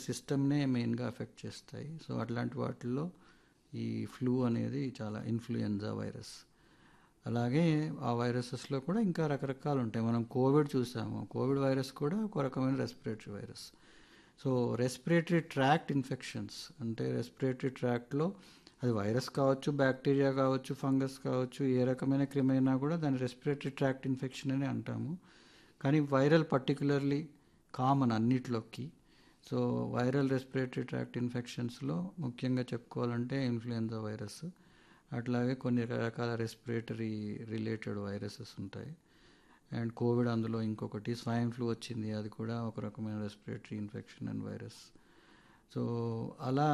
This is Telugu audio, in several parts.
సిస్టమ్నే మెయిన్గా ఎఫెక్ట్ చేస్తాయి సో అట్లాంటి వాటిల్లో ఈ ఫ్లూ అనేది చాలా ఇన్ఫ్లుయెంజా వైరస్ అలాగే ఆ వైరసెస్లో కూడా ఇంకా రకరకాలు ఉంటాయి మనం కోవిడ్ చూసాము కోవిడ్ వైరస్ కూడా ఒక రకమైన respiratory virus so respiratory tract infections అంటే రెస్పిరేటరీ ట్రాక్ట్లో అది వైరస్ కావచ్చు బ్యాక్టీరియా కావచ్చు ఫంగస్ కావచ్చు ఏ రకమైన క్రిమైనా కూడా దాన్ని రెస్పిరేటరీ ట్రాక్ట్ ఇన్ఫెక్షన్ అని అంటాము కానీ వైరల్ పర్టికులర్లీ కామన్ అన్నిట్లోకి సో వైరల్ రెస్పిరేటరీ ట్రాక్ట్ ఇన్ఫెక్షన్స్లో ముఖ్యంగా చెప్పుకోవాలంటే ఇన్ఫ్లుయెంజా వైరస్ అట్లాగే కొన్ని రకాల రెస్పిరేటరీ రిలేటెడ్ వైరసెస్ ఉంటాయి అండ్ కోవిడ్ అందులో ఇంకొకటి స్వైన్ ఫ్లూ వచ్చింది అది కూడా ఒక రకమైన respiratory infection and virus so అలా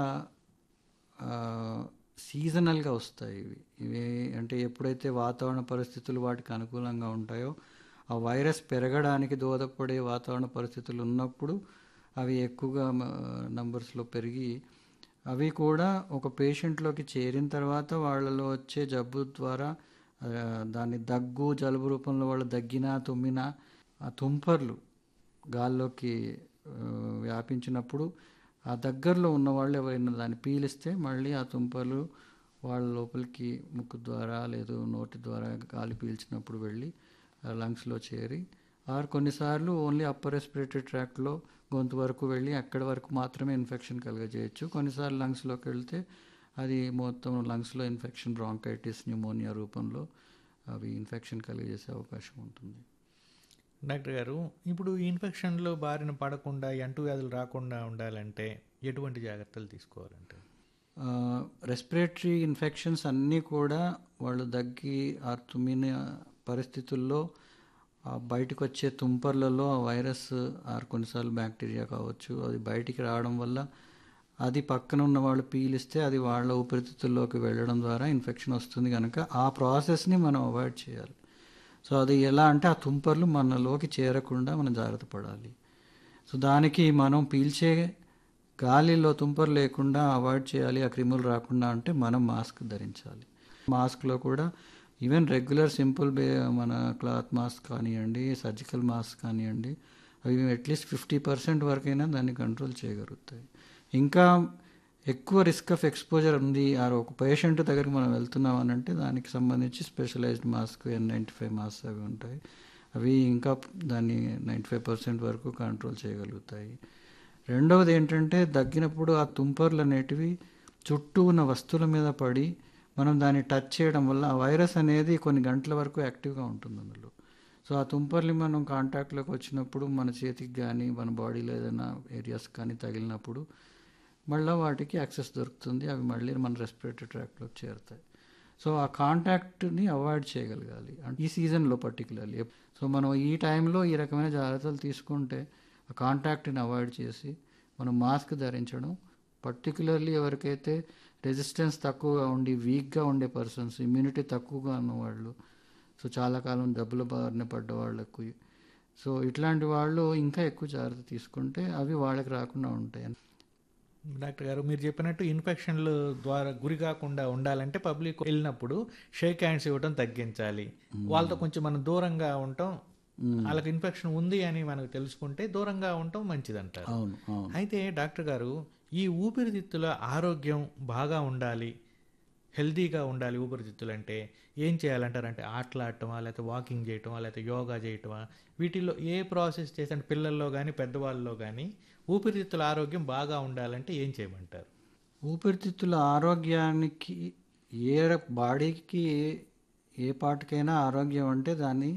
సీజనల్గా వస్తాయి ఇవి ఇవి అంటే ఎప్పుడైతే వాతావరణ పరిస్థితులు వాటికి అనుకూలంగా ఉంటాయో ఆ వైరస్ పెరగడానికి దోహదపడే వాతావరణ పరిస్థితులు ఉన్నప్పుడు అవి ఎక్కువగా నంబర్స్లో పెరిగి అవి కూడా ఒక పేషెంట్లోకి చేరిన తర్వాత వాళ్ళలో వచ్చే జబ్బు ద్వారా దాన్ని దగ్గు జలుబు రూపంలో వాళ్ళు దగ్గినా తుమ్మినా ఆ తుంపర్లు గాల్లోకి వ్యాపించినప్పుడు ఆ దగ్గరలో ఉన్న వాళ్ళు ఎవరైనా దాన్ని పీలిస్తే మళ్ళీ ఆ తుంపర్లు వాళ్ళ లోపలికి ముక్కు ద్వారా లేదు నోటి ద్వారా గాలి పీల్చినప్పుడు వెళ్ళి లంగ్స్లో చేరి ఆర్ కొన్నిసార్లు ఓన్లీ అప్పర్ రెస్పిరేటరీ ట్రాక్ట్లో గొంతు వరకు వెళ్ళి అక్కడి వరకు మాత్రమే ఇన్ఫెక్షన్ కలుగజేయచ్చు కొన్నిసార్లు లంగ్స్లోకి వెళ్తే అది మొత్తం లంగ్స్లో ఇన్ఫెక్షన్ బ్రాంకైటిస్ న్యూమోనియా రూపంలో అవి ఇన్ఫెక్షన్ కలిగజేసే అవకాశం ఉంటుంది డాక్టర్ గారు ఇప్పుడు ఈ ఇన్ఫెక్షన్లో బారిన పడకుండా అంటు వ్యాధులు రాకుండా ఉండాలంటే ఎటువంటి జాగ్రత్తలు తీసుకోవాలంటే రెస్పిరేటరీ ఇన్ఫెక్షన్స్ అన్నీ కూడా వాళ్ళు దగ్గి ఆ తుమ్మిన పరిస్థితుల్లో బయటకు వచ్చే తుంపర్లలో ఆ వైరస్ ఆర్ కొన్నిసార్లు బ్యాక్టీరియా కావచ్చు అది బయటికి రావడం వల్ల అది పక్కన ఉన్న వాళ్ళు పీలిస్తే అది వాళ్ళ ఊపిరితిత్తుల్లోకి వెళ్ళడం ద్వారా ఇన్ఫెక్షన్ వస్తుంది కనుక ఆ ప్రాసెస్ని మనం అవాయిడ్ చేయాలి సో అది ఎలా అంటే ఆ తుంపర్లు మనలోకి చేరకుండా మనం జాగ్రత్త పడాలి సో దానికి మనం పీల్చే గాలిలో తుంపరు లేకుండా అవాయిడ్ చేయాలి ఆ క్రిములు రాకుండా అంటే మనం మాస్క్ ధరించాలి మాస్క్లో కూడా ఈవెన్ రెగ్యులర్ సింపుల్ బే మన క్లాత్ మాస్క్ కానివ్వండి సర్జికల్ మాస్క్ కానివ్వండి అవి అట్లీస్ట్ ఫిఫ్టీ పర్సెంట్ వరకైనా దాన్ని కంట్రోల్ చేయగలుగుతాయి ఇంకా ఎక్కువ రిస్క్ ఆఫ్ ఎక్స్పోజర్ ఉంది ఆ ఒక పేషెంట్ దగ్గరికి మనం వెళ్తున్నాం అని అంటే దానికి సంబంధించి specialised mask N ninety five mask అవి ఉంటాయి అవి ఇంకా దాన్ని నైంటీ ఫైవ్ పర్సెంట్ వరకు కంట్రోల్ చేయగలుగుతాయి రెండవది ఏంటంటే దగ్గినప్పుడు ఆ తుంపర్లు అనేటివి చుట్టూ ఉన్న వస్తువుల మీద పడి మనం దాన్ని టచ్ చేయడం వల్ల ఆ వైరస్ అనేది కొన్ని గంటల వరకు యాక్టివ్గా ఉంటుంది అందులో సో ఆ తుంపర్లు మనం కాంటాక్ట్లోకి వచ్చినప్పుడు మన చేతికి కానీ మన బాడీలో ఏదైనా ఏరియాస్ కానీ తగిలినప్పుడు మళ్ళీ వాటికి యాక్సెస్ దొరుకుతుంది అవి మళ్ళీ మన రెస్పిరేటరీ ట్రాక్లోకి చేరుతాయి సో ఆ కాంటాక్ట్ని అవాయిడ్ చేయగలగాలి అంటే ఈ సీజన్లో పర్టికులర్లీ సో మనం ఈ టైంలో ఈ రకమైన జాగ్రత్తలు తీసుకుంటే ఆ కాంటాక్ట్ని అవాయిడ్ చేసి మనం మాస్క్ ధరించడం పర్టికులర్లీ ఎవరికైతే రెసిస్టెన్స్ తక్కువగా ఉండి వీక్గా ఉండే పర్సన్స్ ఇమ్యూనిటీ తక్కువగా ఉన్నవాళ్ళు సో చాలా కాలం దెబ్బల బారిన పడ్డ వాళ్ళకు సో ఇట్లాంటి వాళ్ళు ఇంకా ఎక్కువ జాగ్రత్త తీసుకుంటే అవి వాళ్ళకి రాకుండా ఉంటాయి డాక్టర్ గారు మీరు చెప్పినట్టు ఇన్ఫెక్షన్లు ద్వారా గురి కాకుండా ఉండాలంటే పబ్లిక్ వెళ్ళినప్పుడు షేక్ హ్యాండ్స్ ఇవ్వడం తగ్గించాలి వాళ్ళతో కొంచెం మనం దూరంగా ఉండటం వాళ్ళకి ఇన్ఫెక్షన్ ఉంది అని మనకు తెలుసుకుంటే దూరంగా ఉండటం మంచిదంటారు అవును అవును అయితే డాక్టర్ గారు ఈ ఊపిరితిత్తుల ఆరోగ్యం బాగా ఉండాలి హెల్తీగా ఉండాలి ఊపిరితిత్తులు అంటే ఏం చేయాలంటారు అంటే ఆటలాడటమా లేకపోతే వాకింగ్ చేయటమా లేకపోతే యోగా చేయటమా వీటిల్లో ఏ ప్రాసెస్ చేసి అంటే పిల్లల్లో కానీ పెద్దవాళ్ళలో కానీ ఊపిరితిత్తుల ఆరోగ్యం బాగా ఉండాలంటే ఏం చేయమంటారు ఊపిరితిత్తుల ఆరోగ్యానికి ఏ బాడీకి ఏ పార్ట్కైనా ఆరోగ్యం అంటే దాన్ని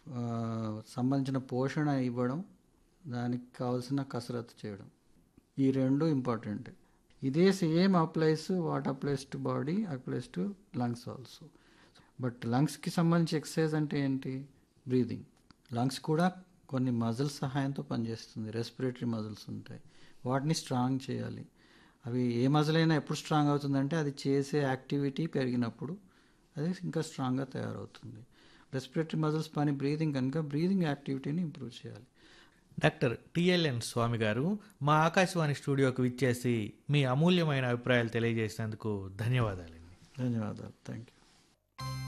సంబంధించిన పోషణ ఇవ్వడం దానికి కావాల్సిన కసరత్తు చేయడం ఈ రెండు ఇంపార్టెంట్ ఇదే same applies what applies to body applies to lungs also but లంగ్స్కి సంబంధించి ఎక్సర్సైజ్ అంటే ఏంటి బ్రీదింగ్ లంగ్స్ కూడా కొన్ని మజిల్స్ సహాయంతో పనిచేస్తుంది రెస్పిరేటరీ మజిల్స్ ఉంటాయి వాటిని స్ట్రాంగ్ చేయాలి అవి ఏ మజిల్ అయినా ఎప్పుడు స్ట్రాంగ్ అవుతుందంటే అది చేసే యాక్టివిటీ పెరిగినప్పుడు అది ఇంకా స్ట్రాంగ్గా తయారవుతుంది రెస్పిరేటరీ మజిల్స్ పని బ్రీదింగ్ కనుక బ్రీదింగ్ యాక్టివిటీని ఇంప్రూవ్ చేయాలి డాక్టర్ టిఎల్ఎన్ స్వామి గారు మా ఆకాశవాణి స్టూడియోకి విచ్చేసి మీ అమూల్యమైన అభిప్రాయాలు తెలియజేసినందుకు ధన్యవాదాలండి ధన్యవాదాలు థ్యాంక్ యూ